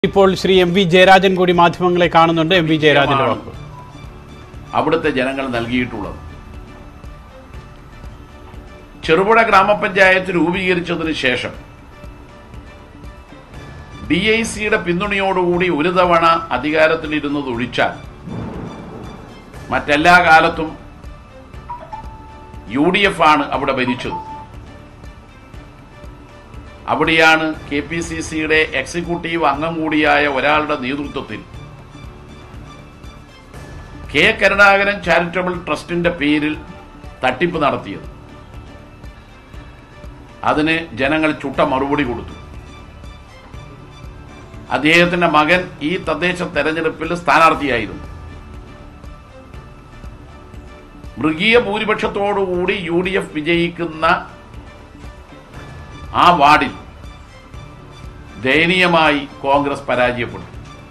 ഇപ്പോൾ Shri M V Jayarajan കൂടി മാധ്യമങ്ങളെ കാണുന്നുണ്ട് എം വി ജയരാജന്റെ വാക്ക് അവിടുത്തെ ജനങ്ങൾ നൽകിയിട്ടുള്ളത് ചെറുപുഴ ഗ്രാമപഞ്ചായത്ത് രൂപീകരിച്ചതിന് ശേഷം ഡി ഐ സിയുടെ പിന്തുണയോടുകൂടി ഒരു തവണ അധികാരത്തിലിരുന്നത് ഒഴിച്ചാൽ മറ്റെല്ലാ കാലത്തും യു ഡി എഫ് ആണ് അവിടെ ഭരിച്ചത് അവിടെയാണ് കെ പി സി സിയുടെ എക്സിക്യൂട്ടീവ് അംഗം കൂടിയായ ഒരാളുടെ നേതൃത്വത്തിൽ കെ കരുണാകരൻ ചാരിറ്റബിൾ ട്രസ്റ്റിന്റെ പേരിൽ തട്ടിപ്പ് നടത്തിയത് അതിന് ജനങ്ങൾ ചുട്ട മറുപടി കൊടുത്തു അദ്ദേഹത്തിന്റെ മകൻ ഈ തദ്ദേശ തെരഞ്ഞെടുപ്പിൽ സ്ഥാനാർത്ഥിയായിരുന്നു മൃഗീയ ഭൂരിപക്ഷത്തോടുകൂടി യു ഡി എഫ് വിജയിക്കുന്ന ആ വാർഡിൽ ദയനീയമായി കോൺഗ്രസ് പരാജയപ്പെട്ടു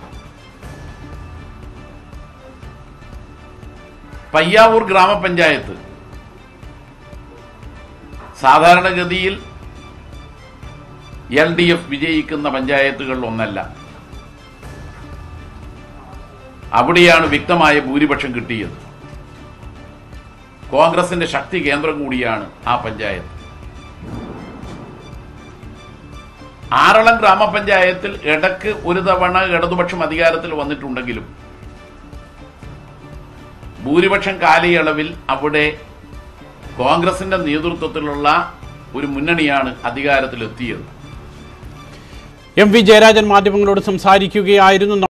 പയ്യാവൂർ ഗ്രാമപഞ്ചായത്ത് സാധാരണഗതിയിൽ എൽ ഡി എഫ് വിജയിക്കുന്ന പഞ്ചായത്തുകളിൽ ഒന്നല്ല അവിടെയാണ് വ്യക്തമായ ഭൂരിപക്ഷം കിട്ടിയത് കോൺഗ്രസിന്റെ ശക്തി കേന്ദ്രം കൂടിയാണ് ആ പഞ്ചായത്ത് ആറളം ഗ്രാമപഞ്ചായത്തിൽ ഇടക്ക് ഒരു തവണ ഇടതുപക്ഷം അധികാരത്തിൽ വന്നിട്ടുണ്ടെങ്കിലും ഭൂരിപക്ഷം കാലയളവിൽ അവിടെ കോൺഗ്രസിന്റെ നേതൃത്വത്തിലുള്ള ഒരു മുന്നണിയാണ് അധികാരത്തിലെത്തിയത് എം വി ജയരാജൻ മാധ്യമങ്ങളോട് സംസാരിക്കുകയായിരുന്നു